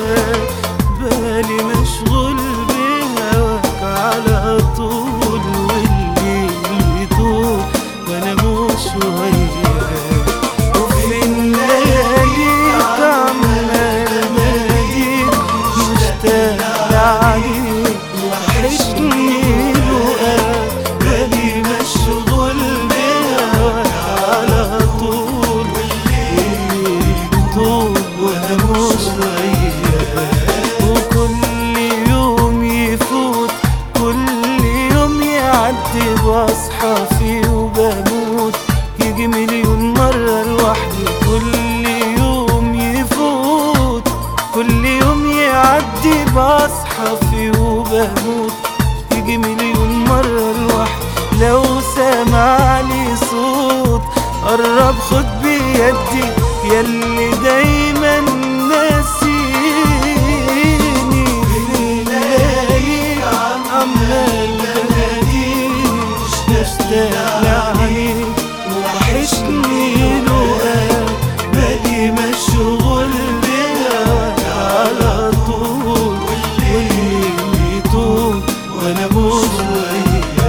وياك بالي مشغول بهواك على طول والليل يطول وانا مش وياك وفي اللياليك عمال بناديك مشتاق لعليك وحشني لقاك بالي مشغول بهواك على طول والليل يطول وانا مش وياك وكل يوم يفوت كل يوم يعدي بصحى فيه وبموت يجي مليون مرة لوحدي كل يوم يفوت كل يوم يعدي بصحى فيه وبموت يجي مليون مرة لوحدي لو سمع لي صوت قرب خد بيدي يلي دايما ناسيني ليالي عمال بناديك مشتاق لعينيك وحشني لقاك بالي مشغول بهواك على طول والليل يطول وانا مش وياك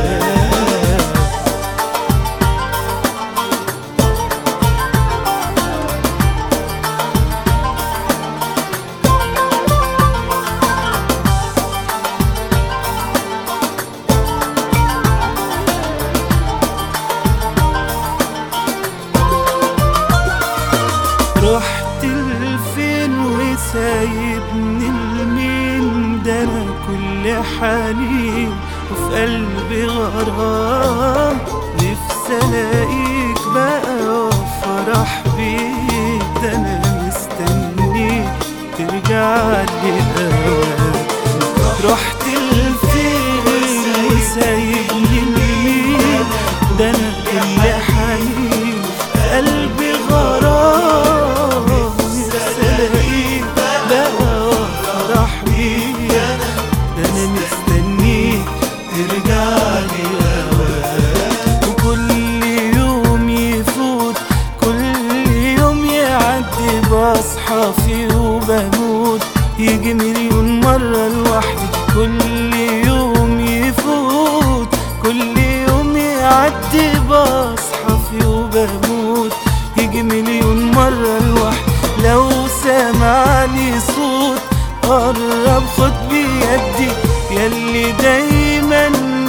رحت لفين وسايبني لمين ده انا كل حنين وفي قلبي غرام نفسي الاقيك بقى وافرح بيك ده انا مستنيك ترجع لي هواك رحت لفين وسايبني لمين ده انا كل حنين في قلبي غرام نفسي الاقيك بقى وافرح بيك ده انا مستنيك ترجع لي هواك وكل يوم يفوت كل يوم يعدي بصحى فيه وبموت يجي مليون مرة لوحدي كل يوم يفوت كل يوم يعدي بصحى فيه وبموت يجي مليون مرة لوحدي لو سمعني صوت قرب خد بيدي يلي دايما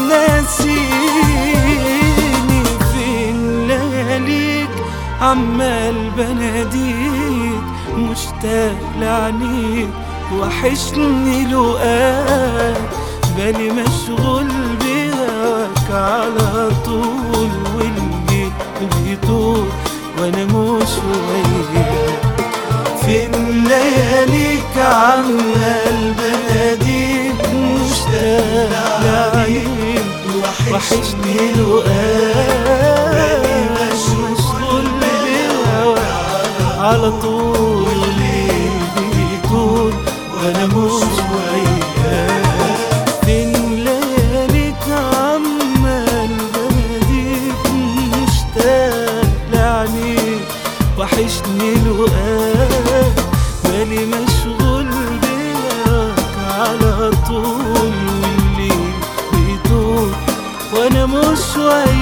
ناسيني فين لياليك عمال بناديك مشتاق لعنيك وحشني لقاك بالي مشغول بهواك على طول والليل بيطول وانا مش وياك فين لياليك عمال بناديك مشتاق لعينيك وحشني لقاك مشغول بهواك على طول الليل بيطول وانا مش وياك فين لياليك عمال بناديك مشتاق لعنيك وحشني لقاك بالي مشغول بيك على طول والليل بيطول وانا مش وياك